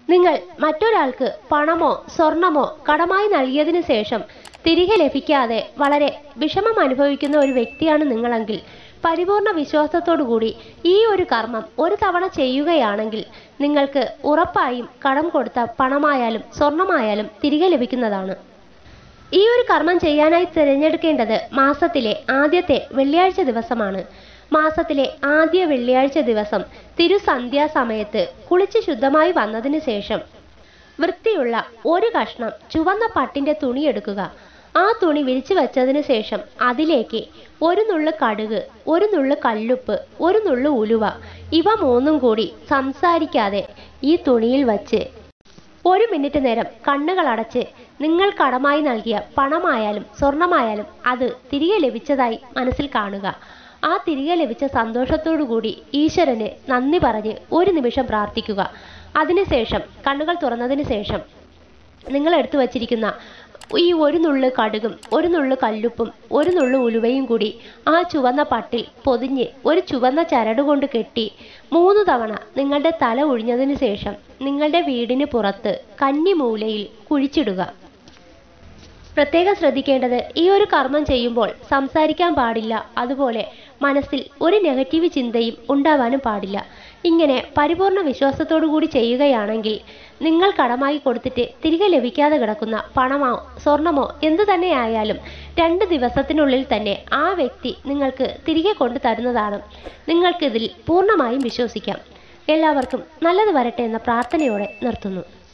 നിങ്ങൾ മറ്റൊരാൾക്ക് പണമോ സ്വർണമോ കടമായി നൽകിയതിനു ശേഷം തിരികെ ലഭിക്കാതെ വളരെ വിഷമം അനുഭവിക്കുന്ന ഒരു വ്യക്തിയാണ് നിങ്ങളെങ്കിൽ പരിപൂർണ വിശ്വാസത്തോടുകൂടി ഈ ഒരു കർമ്മം ഒരു തവണ ചെയ്യുകയാണെങ്കിൽ നിങ്ങൾക്ക് ഉറപ്പായും കടം കൊടുത്ത പണമായാലും സ്വർണമായാലും തിരികെ ലഭിക്കുന്നതാണ് ഈ ഒരു കർമ്മം ചെയ്യാനായി തിരഞ്ഞെടുക്കേണ്ടത് മാസത്തിലെ ആദ്യത്തെ വെള്ളിയാഴ്ച ദിവസമാണ് മാസത്തിലെ ആദ്യ വെള്ളിയാഴ്ച ദിവസം തിരുസന്ധ്യാ സമയത്ത് കുളിച്ച് ശുദ്ധമായി വന്നതിന് ശേഷം വൃത്തിയുള്ള ഒരു കഷ്ണം ചുവന്ന പട്ടിന്റെ തുണി എടുക്കുക ആ തുണി വിരിച്ചു വെച്ചതിന് ശേഷം അതിലേക്ക് ഒരു നുള്ളു കടുക് ഒരു നുള്ളു കല്ലുപ്പ് ഒരു നുള്ളു ഉലുവ ഇവ മൂന്നും കൂടി സംസാരിക്കാതെ ഈ തുണിയിൽ വച്ച് ഒരു മിനിറ്റ് നേരം കണ്ണുകൾ അടച്ച് നിങ്ങൾ കടമായി നൽകിയ പണമായാലും സ്വർണമായാലും അത് തിരികെ ലഭിച്ചതായി മനസ്സിൽ കാണുക ആ തിരികെ ലഭിച്ച സന്തോഷത്തോടു കൂടി ഈശ്വരന് നന്ദി പറഞ്ഞ് ഒരു നിമിഷം പ്രാർത്ഥിക്കുക അതിനുശേഷം കണ്ണുകൾ തുറന്നതിന് ശേഷം നിങ്ങൾ എടുത്തു വച്ചിരിക്കുന്ന ഈ ഒരു നുള്ളു കടുകും ഒരു നുള്ളു കല്ലുപ്പും ഒരു നുള്ളു ഉലുവയും കൂടി ആ ചുവന്ന പട്ടിൽ പൊതിഞ്ഞ് ഒരു ചുവന്ന ചരട് കൊണ്ട് കെട്ടി മൂന്ന് തവണ നിങ്ങളുടെ തല ഒഴിഞ്ഞതിന് ശേഷം നിങ്ങളുടെ വീടിന് പുറത്ത് കന്നിമൂലയിൽ കുഴിച്ചിടുക പ്രത്യേകം ശ്രദ്ധിക്കേണ്ടത് ഈ ഒരു കർമ്മം ചെയ്യുമ്പോൾ സംസാരിക്കാൻ പാടില്ല അതുപോലെ മനസ്സിൽ ഒരു നെഗറ്റീവ് ചിന്തയും ഉണ്ടാവാനും പാടില്ല ഇങ്ങനെ പരിപൂർണ വിശ്വാസത്തോടു കൂടി ചെയ്യുകയാണെങ്കിൽ നിങ്ങൾ കടമായി കൊടുത്തിട്ട് തിരികെ ലഭിക്കാതെ കിടക്കുന്ന പണമോ സ്വർണമോ എന്തു തന്നെയായാലും രണ്ട് ദിവസത്തിനുള്ളിൽ തന്നെ ആ വ്യക്തി നിങ്ങൾക്ക് തിരികെ കൊണ്ടു തരുന്നതാണ് നിങ്ങൾക്കിതിൽ പൂർണ്ണമായും വിശ്വസിക്കാം എല്ലാവർക്കും നല്ലത് വരട്ടെ എന്ന പ്രാർത്ഥനയോടെ നിർത്തുന്നു